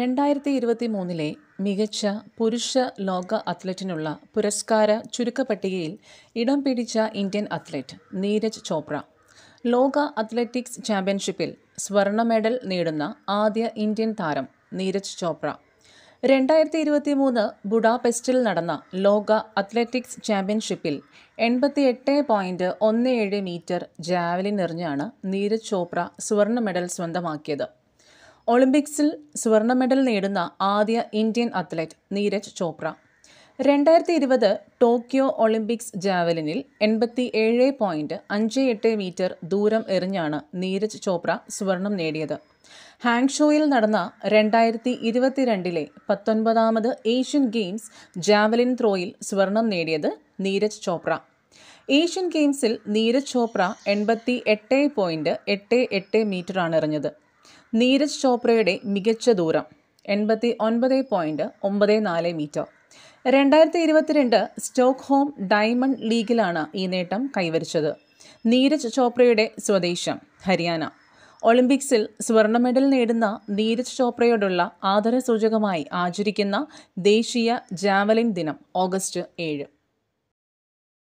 രണ്ടായിരത്തി ഇരുപത്തി മൂന്നിലെ മികച്ച പുരുഷ ലോക അത്ലറ്റിനുള്ള പുരസ്കാര ചുരുക്കപ്പട്ടികയിൽ ഇടം പിടിച്ച ഇന്ത്യൻ അത്ലറ്റ് നീരജ് ചോപ്ര ലോക അത്ലറ്റിക്സ് ചാമ്പ്യൻഷിപ്പിൽ സ്വർണ്ണ മെഡൽ നേടുന്ന ആദ്യ ഇന്ത്യൻ താരം നീരജ് ചോപ്ര രണ്ടായിരത്തി ഇരുപത്തി മൂന്ന് ബുഡാപെസ്റ്റിൽ നടന്ന ലോക അത്ലറ്റിക്സ് ചാമ്പ്യൻഷിപ്പിൽ എൺപത്തിയെട്ട് പോയിൻറ്റ് ഒന്ന് ഏഴ് മീറ്റർ ജാവലിൻ എറിഞ്ഞാണ് നീരജ് ചോപ്ര സ്വർണ്ണ മെഡൽ സ്വന്തമാക്കിയത് ഒളിമ്പിക്സിൽ സ്വർണ്ണ മെഡൽ നേടുന്ന ആദ്യ ഇന്ത്യൻ അത്ലറ്റ് നീരജ് ചോപ്ര രണ്ടായിരത്തി ഇരുപത് ടോക്കിയോ ഒളിമ്പിക്സ് ജാവലിനിൽ എൺപത്തി ഏഴ് പോയിൻറ്റ് അഞ്ച് എട്ട് മീറ്റർ ദൂരം എറിഞ്ഞാണ് നീരജ് ചോപ്ര സ്വർണം നേടിയത് ഹാങ്ഷോയിൽ നടന്ന രണ്ടായിരത്തി ഇരുപത്തിരണ്ടിലെ പത്തൊൻപതാമത് ഏഷ്യൻ ഗെയിംസ് ജാവലിൻ ത്രോയിൽ സ്വർണം നേടിയത് നീരജ് ചോപ്ര ഏഷ്യൻ ഗെയിംസിൽ നീരജ് ചോപ്ര എൺപത്തി എട്ട് പോയിൻറ്റ് എട്ട് എട്ട് മീറ്ററാണ് എറിഞ്ഞത് നീരജ് ചോപ്രയുടെ മികച്ച ദൂരം എൺപത്തി ഒൻപത് പോയിൻറ്റ് ഒമ്പത് നാല് മീറ്റർ രണ്ടായിരത്തി ഇരുപത്തിരണ്ട് സ്റ്റോക്ക്ഹോം ഡയമണ്ട് ലീഗിലാണ് ഈ നേട്ടം കൈവരിച്ചത് നീരജ് ചോപ്രയുടെ സ്വദേശം ഹരിയാന ഒളിമ്പിക്സിൽ സ്വർണ്ണ മെഡൽ നേടുന്ന നീരജ് ചോപ്രയോടുള്ള ആദരസൂചകമായി ആചരിക്കുന്ന ദേശീയ ജാവലിൻ ദിനം ഓഗസ്റ്റ് ഏഴ്